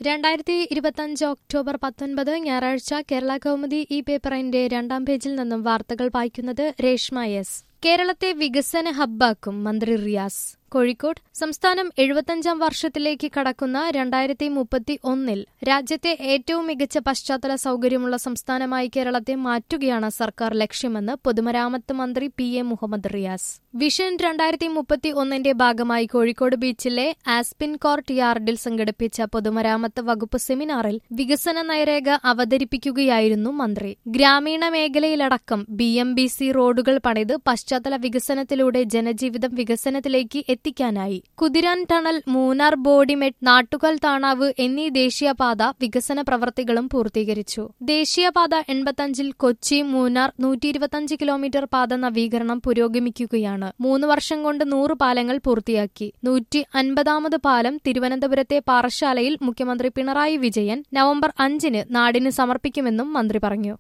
രണ്ടായിരത്തി ഇരുപത്തഞ്ച് ഒക്ടോബർ പത്തൊൻപത് ഞായറാഴ്ച കേരള കൗമുദി ഈ പേപ്പറിന്റെ രണ്ടാം പേജിൽ നിന്നും വാർത്തകൾ വായിക്കുന്നത് രേഷ്മ എസ് കേരളത്തെ വികസന ഹബ്ബാക്കും മന്ത്രി റിയാസ് കോഴിക്കോട് സംസ്ഥാനം എഴുപത്തഞ്ചാം വർഷത്തിലേക്ക് കടക്കുന്ന രണ്ടായിരത്തി മുപ്പത്തി ഒന്നിൽ രാജ്യത്തെ ഏറ്റവും മികച്ച പശ്ചാത്തല സൗകര്യമുള്ള സംസ്ഥാനമായി കേരളത്തെ മാറ്റുകയാണ് സർക്കാർ ലക്ഷ്യമെന്ന് പൊതുമരാമത്ത് മന്ത്രി P A Muhammad Riyas vision രണ്ടായിരത്തി മുപ്പത്തി ഒന്നിന്റെ ഭാഗമായി കോഴിക്കോട് ബീച്ചിലെ ആസ്പിൻ കോർട്ട് യാർഡിൽ സംഘടിപ്പിച്ച പൊതുമരാമത്ത് വകുപ്പ് സെമിനാറിൽ വികസന നയരേഖ അവതരിപ്പിക്കുകയായിരുന്നു മന്ത്രി ഗ്രാമീണ മേഖലയിലടക്കം ബി എം ബി സി റോഡുകൾ പണിത് പശ്ചാത്തല വികസനത്തിലൂടെ ജനജീവിതം വികസനത്തിലേക്ക് എത്തിക്കാനായി കുതിരാൻ ടണൽ മൂന്നാർ ബോഡിമെട്ട് നാട്ടുകൽ താണാവ് എന്നീ ദേശീയപാത വികസന പ്രവൃത്തികളും പൂർത്തീകരിച്ചു ദേശീയപാത എൺപത്തഞ്ചിൽ കൊച്ചി മൂന്നാർ നൂറ്റി ഇരുപത്തഞ്ച് കിലോമീറ്റർ പാത നവീകരണം പുരോഗമിക്കുകയാണ് മൂന്ന് വർഷം കൊണ്ട് നൂറ് പാലങ്ങൾ പൂർത്തിയാക്കി നൂറ്റി അൻപതാമത് പാലം തിരുവനന്തപുരത്തെ പാറശാലയിൽ മുഖ്യമന്ത്രി പിണറായി വിജയൻ നവംബർ അഞ്ചിന് നാടിന് സമർപ്പിക്കുമെന്നും മന്ത്രി പറഞ്ഞു